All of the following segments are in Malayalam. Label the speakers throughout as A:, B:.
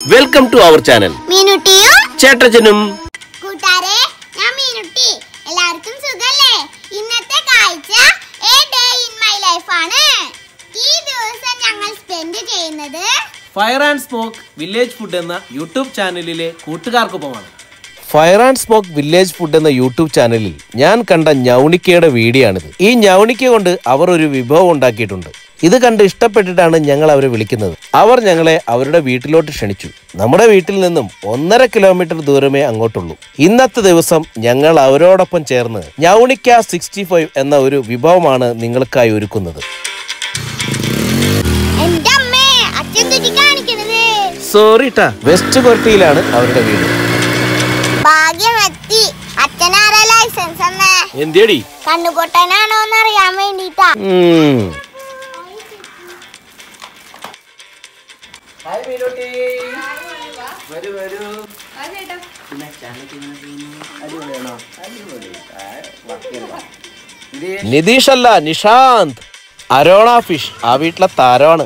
A: വെൽക്കം ടു അവർ ചാനൽ
B: മീനുട്ടിയും
A: ചേട്ടച്ചനും
B: കൂട്ടാരെ ഞാൻ മീനുട്ടി എല്ലാവർക്കും സുഖല്ലേ ഇന്നത്തെ കാഴ്ച a day in my life ആണ് ഈ ദിവസം ഞങ്ങൾ സ്പെൻഡ് ചെയ്യുന്നത്
C: fire and smoke village food എന്ന യൂട്യൂബ് ചാനലിലെ കൂട്ടുകാർക്കൊപ്പമാണ്
A: fire and smoke village food എന്ന യൂട്യൂബ് ചാനലിൽ ഞാൻ കണ്ട ഞൗണിക്കയുടെ വീഡിയോ ആണിത് ഈ ഞൗണിക്ക കൊണ്ട് അവർ ഒരു വിഭവം ഉണ്ടാക്കിയിട്ടുണ്ട് ഇത് കണ്ട് ഇഷ്ടപ്പെട്ടിട്ടാണ് ഞങ്ങൾ അവരെ വിളിക്കുന്നത് അവർ ഞങ്ങളെ അവരുടെ വീട്ടിലോട്ട് ക്ഷണിച്ചു നമ്മുടെ വീട്ടിൽ നിന്നും ഒന്നര കിലോമീറ്റർ ദൂരമേ അങ്ങോട്ടുള്ളൂ ഇന്നത്തെ ദിവസം ഞങ്ങൾ അവരോടൊപ്പം ചേർന്ന് ഞൗണിക്ക സിക്സ്റ്റി ഫൈവ് എന്ന ഒരു വിഭവമാണ് നിങ്ങൾക്കായി ഒരുക്കുന്നത്
B: എന്റെ അമ്മേ അച്ഛൻ തുറ്റി കാണിക്കണത്
A: സോറി ട്ടാ വെസ്റ്റ് കൊരട്ടിയിലാണ് അവരുടെ വീട്
B: ഭാഗ്യം എത്തി അച്ഛനാരാ ലൈസൻസ് അമ്മേ
A: എന്തേടി
B: കണ്ണുപൊട്ടനാണോ എന്ന് അറിയാൻ വേണ്ടിട്ടാ
A: ഉം. നിതീഷ് അല്ല നിഷാന്ത് അരോണ ഫിഷ് ആ വീട്ടിലെ താരമാണ്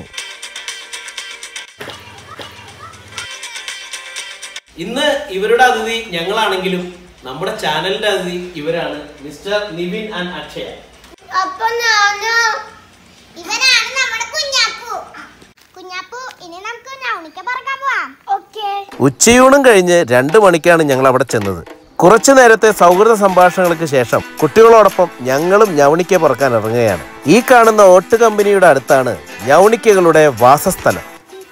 C: ഇന്ന് ഇവരുടെ അതിഥി ഞങ്ങളാണെങ്കിലും നമ്മുടെ ചാനലിന്റെ അതിഥി ഇവരാണ് മിസ്റ്റർ നിവിൻ ആൻഡ് അക്ഷയ
B: അപ്പൊ ഞാനോ ഇവനാണ് നമ്മുടെ കുഞ്ഞാപ്പു കുഞ്ഞാപ്പു ഇനി നമുക്ക് നൗണിക്ക പറക്കാൻ പോവാം ഓക്കേ
A: ഉച്ചയൂണും കഴിഞ്ഞ് രണ്ടു മണിക്കാണ് ഞങ്ങൾ അവിടെ ചെന്നത് കുറച്ചു നേരത്തെ സൗഹൃദ സംഭാഷണങ്ങൾക്ക് ശേഷം കുട്ടികളോടൊപ്പം ഞങ്ങളും ഞവണിക്ക പറക്കാൻ ഇറങ്ങുകയാണ് ഈ കാണുന്ന ഓട്ട് കമ്പനിയുടെ അടുത്താണ് ഞവണിക്കകളുടെ വാസസ്ഥലം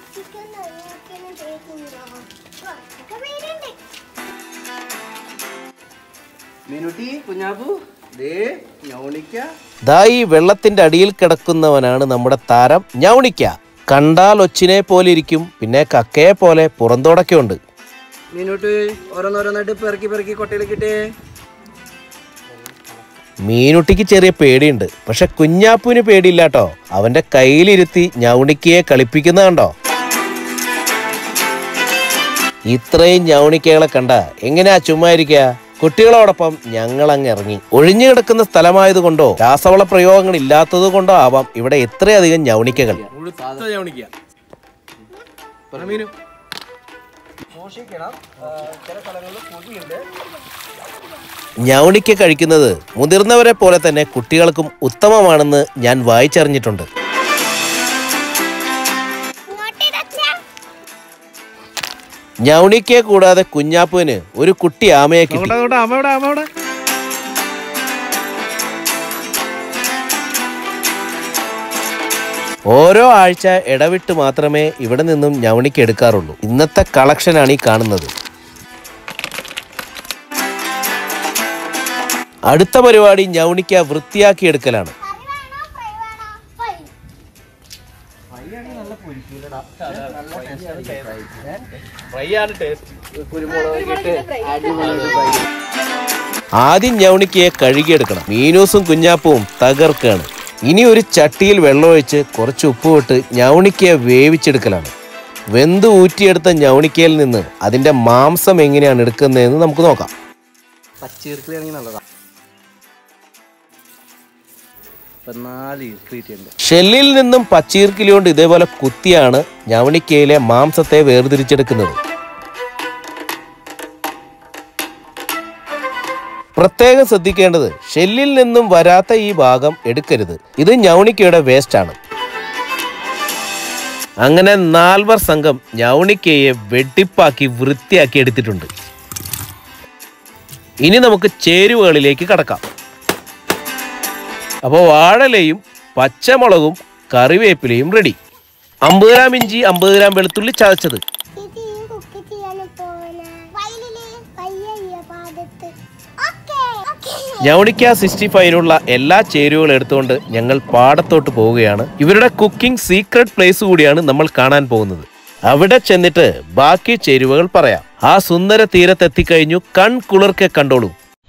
D: മീനുട്ടി കുഞ്ഞാപ്പു ദേ ഞവണിക്ക
A: ദാ ഈ വെള്ളത്തിന്റെ അടിയിൽ കിടക്കുന്നവനാണ് നമ്മുടെ താരം ഞവണിക്ക കണ്ടാൽ ഒച്ചിനെ പോലെ ഇരിക്കും പിന്നെ കക്കയെ പോലെ പുറന്തോടൊക്കെ ഉണ്ട്
D: മീനുട്ടി ഓരോന്നോരോന്നായിട്ട് പെറുക്കി പെറുക്കി കൊട്ടയിലേക്കിട്ടേ
A: മീനുട്ടിക്ക് ചെറിയ പേടിയുണ്ട് പക്ഷെ കുഞ്ഞാപ്പുവിന് പേടിയില്ലാട്ടോ അവന്റെ കയ്യിലിരുത്തി ഞവണിക്കയെ കളിപ്പിക്കുന്ന കണ്ടോ ഇത്രയും ഞവണിക്കകളെ കണ്ട എങ്ങനെയാ ചുമ്മാ ഇരിക്കുക കുട്ടികളോടൊപ്പം ഞങ്ങൾ അങ്ങ് ഇറങ്ങി ഒഴിഞ്ഞു കിടക്കുന്ന സ്ഥലമായതുകൊണ്ടോ രാസവള പ്രയോഗങ്ങൾ ഇല്ലാത്തത് കൊണ്ടോ ആവാം ഇവിടെ ഇത്രയധികം ഞവണിക്കകൾ
D: മോഷിക്കണം ചില സ്ഥലങ്ങളിൽ പൊതിയുണ്ട്
A: ഞവണിക്ക കഴിക്കുന്നത് മുതിർന്നവരെ പോലെ തന്നെ കുട്ടികൾക്കും ഉത്തമമാണെന്ന് ഞാൻ വായിച്ചറിഞ്ഞിട്ടുണ്ട് ഞവണിക്കയെ കൂടാതെ കുഞ്ഞാപ്പുവിന് ഒരു കുട്ടി ആമയെ കിട്ടി ഓരോ ആഴ്ച ഇടവിട്ട് മാത്രമേ ഇവിടെ നിന്നും ഞവണിക്ക എടുക്കാറുള്ളൂ ഇന്നത്തെ കളക്ഷനാണ് ഈ കാണുന്നത് അടുത്ത പരിപാടി ഞവണിക്ക വൃത്തിയാക്കി എടുക്കലാണ്
D: കുരുമുളക് ഇട്ട് അടിപൊളി
A: ആദ്യം ഞവണിക്കയെ കഴുകിയെടുക്കണം മീനൂസും കുഞ്ഞാപ്പവും തകർക്കാണ് ഇനി ഒരു ചട്ടിയിൽ വെള്ളമൊഴിച്ച് കുറച്ച് ഉപ്പുവിട്ട് ഞവണിക്കയെ വേവിച്ചെടുക്കലാണ് വെന്ത് ഊറ്റിയെടുത്ത ഞവണിക്കയിൽ നിന്ന് അതിന്റെ മാംസം എങ്ങനെയാണ് എടുക്കുന്നതെന്ന് നമുക്ക് നോക്കാം
D: പച്ചീർക്കിലാണെങ്കിൽ നല്ലതാ ഇപ്പൊ നാല് ഈർക്കിൽ കിട്ടിയിട്ടുണ്ട്
A: ഷെല്ലിൽ നിന്നും പച്ചീർക്കിലി കൊണ്ട് ഇതേപോലെ കുത്തിയാണ് ഞവണിക്കയിലെ മാംസത്തെ വേർതിരിച്ചെടുക്കുന്നത് പ്രത്യേകം ശ്രദ്ധിക്കേണ്ടത് ഷെല്ലിൽ നിന്നും വരാത്ത ഈ ഭാഗം എടുക്കരുത് ഇത് ഞവണിക്കയുടെ വേസ്റ്റ് ആണ് അങ്ങനെ നാൽവർ സംഘം ഞവണിക്കയെ വെട്ടിപ്പാക്കി വൃത്തിയാക്കി എടുത്തിട്ടുണ്ട് ഇനി നമുക്ക് ചേരുവകളിലേക്ക് കടക്കാം അപ്പോൾ വാഴലയും പച്ചമുളകും കറിവേപ്പിലയും റെഡി അമ്പത് ഗ്രാം ഇഞ്ചി അമ്പത് ഗ്രാം വെളുത്തുള്ളി ചതച്ചത്
B: കുക്ക് ചെയ്യാൻ പോവണ വയലില് പയ്യ പാടത്ത് ഓക്കേ ഓക്കേ
A: ഞവണിക്ക സിക്സ്റ്റി ഫൈവിനുള്ള എല്ലാ ചേരുവകളും എടുത്തുകൊണ്ട് ഞങ്ങൾ പാടത്തോട്ട് പോവുകയാണ് ഇവരുടെ കുക്കിംഗ് സീക്രട്ട് പ്ലേസ് കൂടിയാണ് നമ്മൾ കാണാൻ പോകുന്നത് അവിടെ ചെന്നിട്ട് ബാക്കി ചേരുവകൾ പറയാം ആ സുന്ദര തീരത്തെത്തിക്കഴിഞ്ഞു കൺ കുളിർക്കെ കണ്ടോളൂ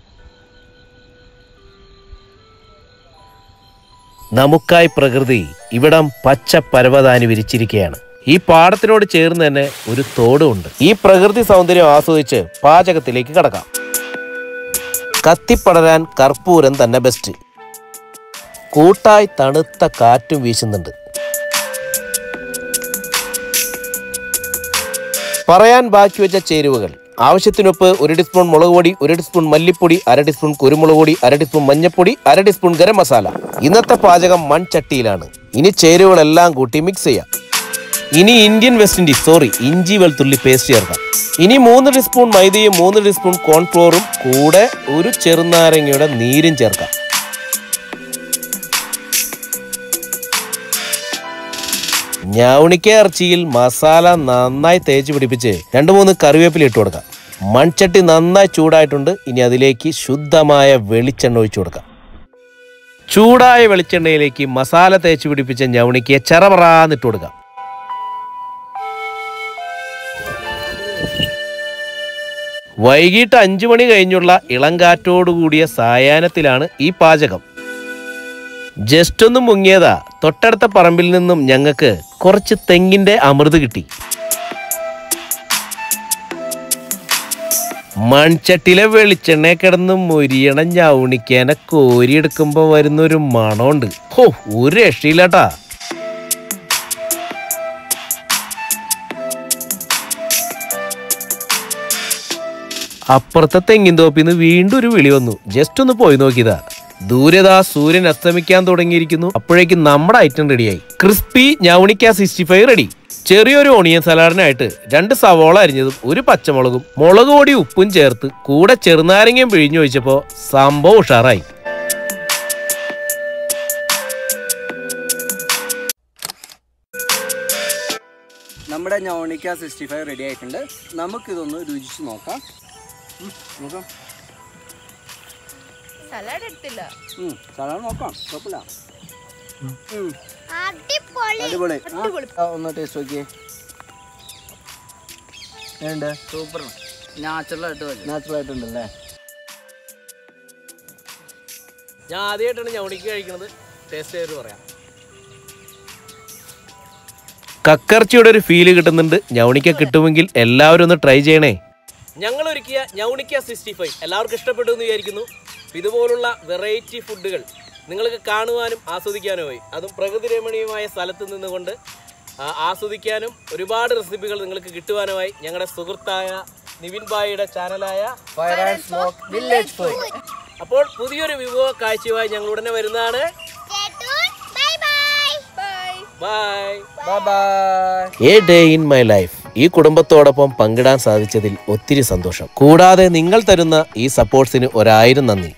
A: നമുക്കായി പ്രകൃതി ഇവിടം പച്ച പരവതാനി വിരിച്ചിരിക്കുകയാണ് ഈ പാടത്തിനോട് ചേർന്ന് തന്നെ ഒരു തോടുണ്ട് ഈ പ്രകൃതി സൗന്ദര്യം ആസ്വദിച്ച് പാചകത്തിലേക്ക് കടക്കാം കത്തിപ്പടരാൻ കർപ്പൂരം തന്നെ ബെസ്റ്റ് കൂട്ടായി തണുത്ത കാറ്റും വീശുന്നുണ്ട് പറയാൻ ബാക്കി വെച്ച ചേരുവകൾ ആവശ്യത്തിനൊപ്പ് ഒരു ടീസ്പൂൺ മുളക് പൊടി ഒരു ടീസ്പൂൺ മല്ലിപ്പൊടി അര ടീസ്പൂൺ കുരുമുളക് പൊടി അര ടീസ്പൂൺ മഞ്ഞൾപ്പൊടി അര ടീസ്പൂൺ ഗരം മസാല ഇന്നത്തെ പാചകം മൺചട്ടിയിലാണ് ഇനി ചേരുവകളെല്ലാം കൂട്ടി മിക്സ് ചെയ്യാം ഇനി ഇന്ത്യൻ വെസ്റ്റ് ഇൻഡീസ് സോറി ഇഞ്ചി വെളുത്തുള്ളി പേസ്റ്റ് ചേർക്കാം ഇനി മൂന്ന് ടീസ്പൂൺ മൈദയും മൂന്ന് ടീസ്പൂൺ കോൺഫ്ലോറും കൂടെ ഒരു ചെറുനാരങ്ങയുടെ നീരും ചേർക്കാം ഞാവണിക്ക ഇറച്ചിയിൽ മസാല നന്നായി തേച്ച് പിടിപ്പിച്ച് രണ്ട് മൂന്ന് കറിവേപ്പില ഇട്ട് കൊടുക്കാം മൺചട്ടി നന്നായി ചൂടായിട്ടുണ്ട് ഇനി അതിലേക്ക് ശുദ്ധമായ വെളിച്ചെണ്ണ ഒഴിച്ചു കൊടുക്കാം ചൂടായ വെളിച്ചെണ്ണയിലേക്ക് മസാല തേച്ച് പിടിപ്പിച്ച ഞവണിക്ക് ചറപറാന്നിട്ട് കൊടുക്കാം വൈകിട്ട് അഞ്ചു മണി കഴിഞ്ഞുള്ള ഇളങ്കാറ്റോടുകൂടിയ സായാഹ്നത്തിലാണ് ഈ പാചകം ജസ്റ്റ് ഒന്ന് മുങ്ങിയതാ തൊട്ടടുത്ത പറമ്പിൽ നിന്നും ഞങ്ങൾക്ക് കുറച്ച് തെങ്ങിന്റെ അമൃത് കിട്ടി മൺചട്ടിയിലെ വെളിച്ചെണ്ണ കിടന്ന് മൊരിയണ ഞവണിക്കാനെ കോരിയെടുക്കുമ്പോ വരുന്നൊരു മണമുണ്ട് ഹോ ഒരു രക്ഷയില്ലാട്ടാ അപ്പുറത്തെ തെങ്ങിൻ തോപ്പിന്ന് വീണ്ടും ഒരു വിളി വന്നു ജസ്റ്റ് ഒന്ന് പോയി നോക്കിയതാ ദൂരതാ സൂര്യൻ അസ്തമിക്കാൻ തുടങ്ങിയിരിക്കുന്നു അപ്പോഴേക്കും നമ്മുടെ ഐറ്റം റെഡിയായി ക്രിസ്പി ഞവണിക്ക സിക്സ്റ്റി ഫൈവ് റെഡി ചെറിയൊരു ഓണിയൻ സലാഡിനായിട്ട് രണ്ട് സവോള അരിഞ്ഞതും ഒരു പച്ചമുളകും മുളക് പൊടി ഉപ്പും ചേർത്ത് കൂടെ ചെറുനാരങ്ങയും പിഴിഞ്ഞു വെച്ചപ്പോ സംഭവം ഉഷാറായി
D: നമ്മുടെ ഞോണിക്ക സിക്സ്റ്റി ഫൈവ് റെഡി ആയിട്ടുണ്ട് നമുക്കിതൊന്ന് രുചിച്ച് നോക്കാം ഉം, നോക്കാം
E: സലാഡ് എടുത്തില്ല
D: ഉം, സാധാരണ നോക്കാം കുഴപ്പമില്ല ഉം,
B: അടിപൊളി
D: അടിപൊളി ആ, ഒന്ന് ടേസ്റ്റ് നോക്കിയേ ഏണ്ട് സൂപ്പർ നാച്ചുറൽ ആയിട്ട് നാച്ചുറൽ ആയിട്ടുണ്ടല്ലേ
A: ഞാൻ ആദ്യമായിട്ടാണ് ഞവണിക്ക കഴിക്കുന്നത് ടേസ്റ്റ് ചെയ്തിട്ട് പറയാം കക്കർച്ചിയുടെ ഒരു ഫീല് കിട്ടുന്നുണ്ട് ഞവണിക്ക കിട്ടുമെങ്കിൽ എല്ലാവരും ഒന്ന് ട്രൈ ചെയ്യണേ ഞങ്ങൾ ഒരുക്കിയ ഞവണിക്ക സിക്സ്റ്റി ഫൈവ് എല്ലാവർക്കും ഇഷ്ടപ്പെട്ടു എന്ന് വിചാരിക്കുന്നു ഇതുപോലുള്ള വെറൈറ്റി ഫുഡുകൾ നിങ്ങൾക്ക് കാണുവാനും ആസ്വദിക്കാനുമായി അതും പ്രകൃതി രമണീയമായ സ്ഥലത്ത് നിന്നുകൊണ്ട് ആ, ആസ്വദിക്കാനും ഒരുപാട് റെസിപ്പികൾ നിങ്ങൾക്ക് കിട്ടുവാനുമായി ഞങ്ങളുടെ സുഹൃത്തായ നിവിൻ ബായിയുടെ ചാനലായ
D: fire and smoke village food
A: അപ്പോൾ പുതിയൊരു വിഭവ കാഴ്ചയുമായി ഞങ്ങൾ ഉടനെ വരുന്നതാണ്
B: bye bye
E: bye
A: bye
D: bye bye
A: a day in my life ഈ കുടുംബത്തോടൊപ്പം പങ്കിടാൻ സാധിച്ചതിൽ ഒത്തിരി സന്തോഷം കൂടാതെ നിങ്ങൾ തരുന്ന ഈ സപ്പോർട്ട്സിന് ഒരായിരം നന്ദി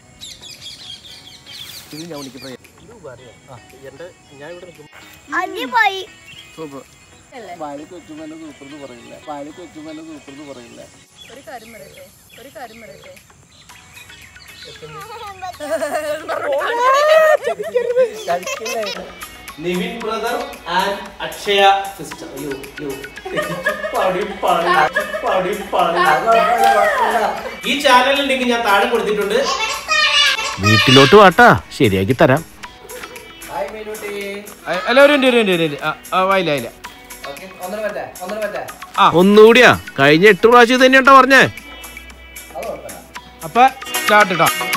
B: അടിപൊളി
D: സൂപ്പർ പാല് കൊച്ചുമല്ല സൂപ്പർ എന്ന് പറയില്ല പാല് കൊച്ചുമല്ല സൂപ്പർ എന്ന് പറയില്ല
E: ഒരു കാര്യം പറയട്ടെ ഒരു കാര്യം പറയട്ടെ
C: Nivin brother and Akshaya sister അയ്യോ അയ്യോ ഈ ചാനലിൽ ലിങ്ക് ഞാൻ താഴെ കൊടുത്തിട്ടുണ്ട്
A: വീട്ടിലോട്ട് വാട്ടാ ശരിയാക്കി തരാം
D: ഹായ് മീനുട്ടി
A: അല്ല ഒരു മിനിറ്റ്, ഒരു മിനിറ്റ്, ഒരു മിനിറ്റ്. വായില്ല വായില്ല
D: ഓക്കെ ഒന്നര പറ്റേ ഒന്നര പറ്റേ
A: ആ ഒന്നുകൂടിയാ കഴിഞ്ഞ എട്ട് പ്രാവശ്യം ഇത് തന്നെയാട്ടോ പറഞ്ഞേ അപ്പൊ സ്റ്റാർട്ട് ഇട്ടാ